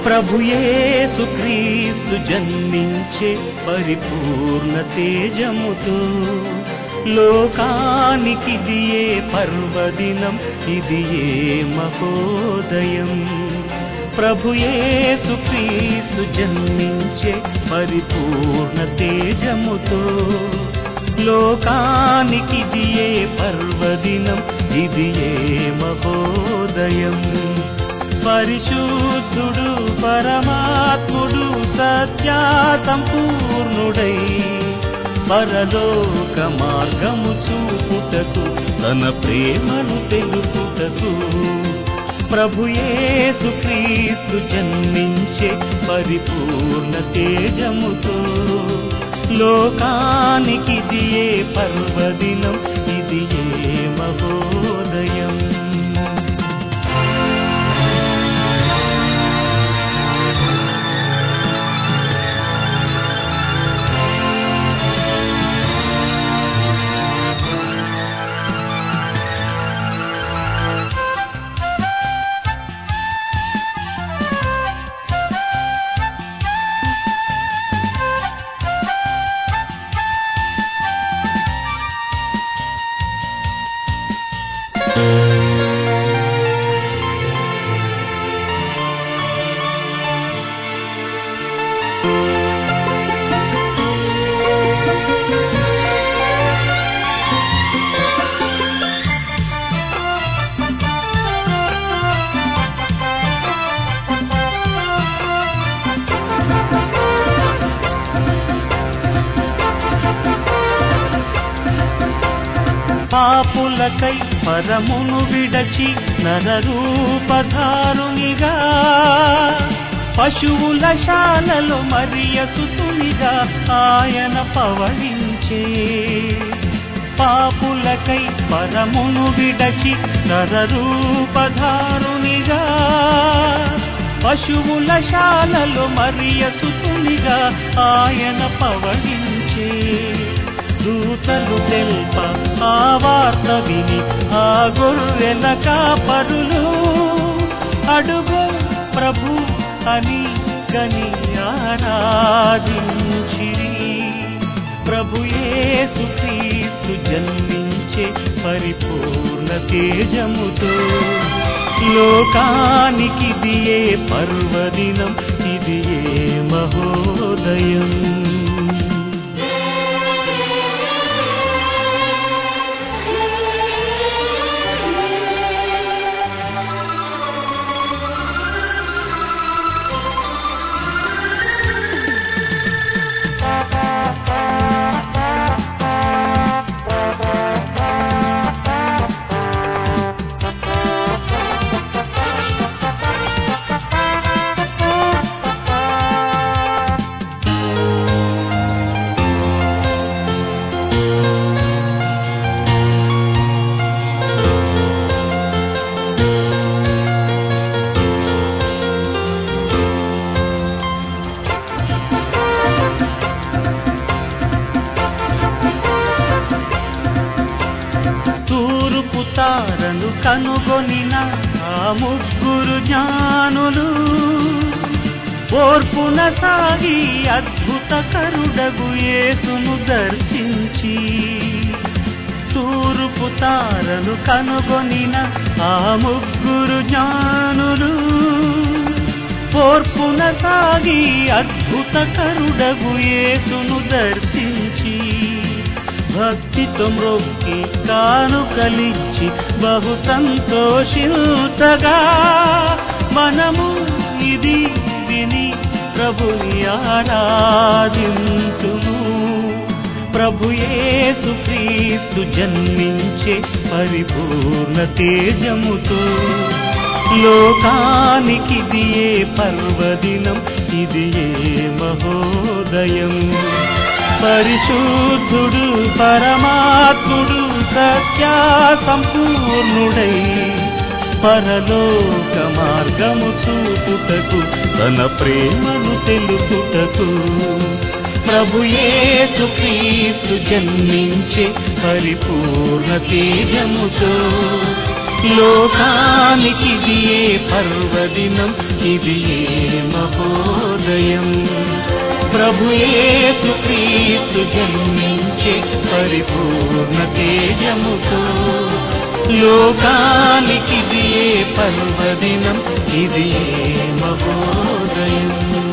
ప్రభుయేసు క్రీస్తు జన్మించే పరిపూర్ణ తేజముతో లోకానికి దియే పర్వదినం ఇది ఏ మహోదయం ప్రభుయేసు క్రీస్తు జన్మించే పరిపూర్ణ తేజముతో లోకానికి దియే పర్వదినం ఇది ఏ మహోదయం పరిశుద్ధుడు పరమాత్ముడు సత్యా సంపూర్ణుడై పరలోక మార్గము చూపుటకు తన ప్రేమను తెలుపుటకు ప్రభుయేసు క్రీస్తు జన్మించే పరిపూర్ణ తేజముతో లోకానికి దియే పర్వదినం ఇది ఏ మహోదయం పాపులకై పరమును విడచి నరరూపధారునిగా పశువుల శాలలో మరియసుతునిగా ఆయన పవళించే పాపులకై పరమును విడచి నరరూపధారునిగా పశువుల శాలలో మరియసుతునిగా ఆయన పవళించే దూతలు తెల్ప ఆ వార్త విని ఆ గొర్రెల కాపరులు అడుగు ప్రభు అని గని ఆరాధించిరి ప్రభు యేసు క్రీస్తు జన్మించే పరిపూర్ణ తేజముతో లోకానికి దియే పర్వదినం ఇది ఏ మహోదయం తూర్పు తారను కనుగొనిన ఆ ముగ్గురు జ్ఞానులు ఓర్పున సాగి అద్భుత కరుడగు యేసును దర్శించి తూర్పు తారను కనుగొనిన ఆ ముగ్గురు జ్ఞానులు ఓర్పున సాగి అద్భుత కరుడగు యేసును దర్శించి భక్తితో మ్రొక్కి కానుకలిచ్చి బహు సంతోషించగా మనము ఇది విని ప్రభుని ఆరాధించుము ప్రభు యేసు క్రీస్తు జన్మించే పరిపూర్ణ తేజముతో లోకానికి దియే పర్వదినం ఇది ఏ మహోదయం పరిశుద్ధుడు పరమాత్ముడు సత్యా సంపూర్ణుడై పరలోక మార్గము చూపుటకు తన ప్రేమను తెలుపుటకు ప్రభు యేసు క్రీస్తు జన్మించే పరిపూర్ణ తేజముతో లోకానికి ఏ పర్వదినం ఇది ఏ మహోదయం ప్రభుయేసు క్రీస్తు జన్మించే పరిపూర్ణ తేజముతో లోకానికి ఏ పర్వదినం ఇది ఏ మహోదయం